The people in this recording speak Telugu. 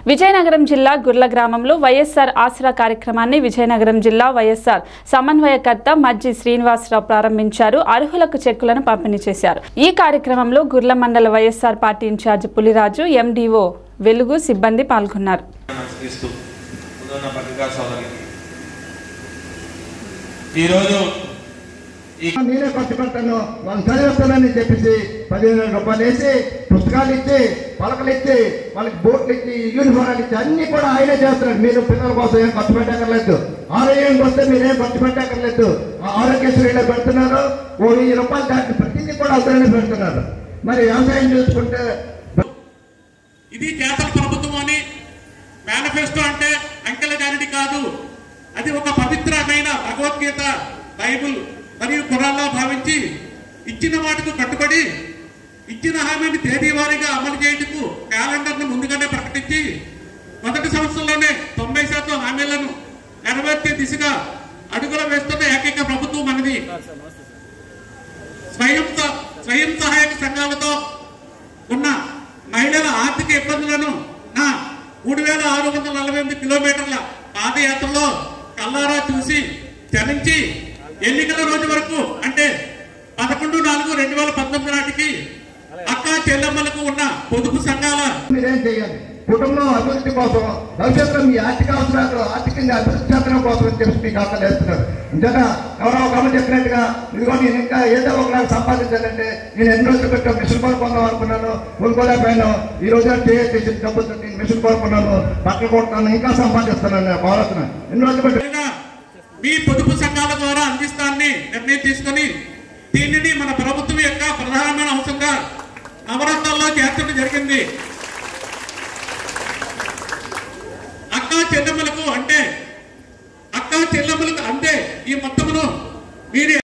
విజయనగరం జిల్లా గుర్ల గ్రామంలో వైఎస్ఆర్ ఆసరా కార్యక్రమాన్ని విజయనగరం జిల్లా వైఎస్ఆర్ సమన్వయకర్త మజ్జి శ్రీనివాసరావు ప్రారంభించారు అర్హులకు చెక్కులను పంపిణీ చేశారు ఈ కార్యక్రమంలో గుర్ల మండల YSR party incharge Puliraju MDO Velugu సిబ్బంది పాల్గొన్నారు నమస్కరిస్తూ ముందున్న పత్రికా సోదరులకి ఈరోజు ఈ నేనే ఖర్చు పెడతాను వాళ్ళు చదివిస్తానని చెప్పేసి పదిహేను వేల రూపాయలు వేసి పుస్తకాలు ఇచ్చి పలకలు ఇచ్చి వాళ్ళకి బోట్లు ఇచ్చి యూనిఫారాలు ఇచ్చి అన్ని కూడా ఆయనే చేస్తున్నాడు మీరు పిల్లల కోసం ఏం ఖర్చు పెట్టక్కర్లేదు ఆరోగ్యం వస్తే మీరేం ఖర్చు పెట్టక్కర్లేదు ఆ ఆరోగ్యశ్రీలో పెడుతున్నారు ఓ వెయ్యి రూపాయలు దాటి ప్రతిదీ కూడా అవసరమే పెడుతున్నారు మరి వ్యవసాయం చూసుకుంటే ఇది జాతర ప్రభుత్వం అని మేనిఫెస్టో అంటే అంకెల జానడి కాదు అది ఒక పవిత్రమైన భగవద్గీత బైబుల్ మరియు ఖురాన్లా భావించి ఇచ్చిన మాటకు కట్టుబడి ఇచ్చిన హామీని తేదీ వారీగా అమలు చేయుటకు క్యాలెండర్ను ముందుగానే ప్రకటించి మొదటి సంవత్సరంలోనే తొంభై శాతం హామీలను నెరవేర్చే దిశగా అడుగులు వేస్తున్న ఏకైక ప్రభుత్వం మనది స్వయం స- స్వయం సహాయక సంఘాలతో ఉన్న మహిళల ఆర్థిక ఇబ్బందులను నా మూడు వేల ఆరు వందల నలభై ఎనిమిది కిలోమీటర్ల పాదయాత్రలో కల్లారా చూసి చరించి ఎన్నికల రోజు వరకు అంటే పదకొండు నాలుగు రెండు వేల పంతొమ్మిది నాటికి అక్క చెల్లెమ్మలకు ఉన్న పొదుపు సంఘాల మీరేం చేయాలి కుటుంబం అభివృద్ధి కోసం భవిష్యత్తులో మీ ఆర్థిక అవసరాలు ఆర్థికంగా అభివృద్ధి చెందడం కోసం అని చెప్పి మీకు ఆకలి వేస్తున్నారు ఇంతగా ఎవరో ఒక అమ్మ చెప్పినట్టుగా ఇదిగో నేను ఇంకా ఏదో ఒకలాగా సంపాదించాలంటే నేను ఎన్ని రోజులు పెట్టాను మిషన్ కొనుక్కుందాం అనుకున్నాను కొనుక్కోలేకపోయాను ఈ రోజు చేసి డబ్బులు నేను మిషన్ కొనుక్కున్నాను బట్టలు కొడుతున్నాను ఇంకా సంపాదిస్తున్నాను నేను భారత్ను ఎన్ని రోజులు పెట్టాను విధంగా మీ పొదుపు సంఘాల ద్వారా అందిస్తానని నిర్ణయం తీసుకొని దీనిని మన ప్రభుత్వం యొక్క ప్రధానమైన అంశంగా నవరత్నాల్లో చేర్చడం జరిగింది అక్క చెల్లెమ్మలకు అంటే అక్క చెల్లెమ్మలకు అంతే ఈ మొత్తమును మీరు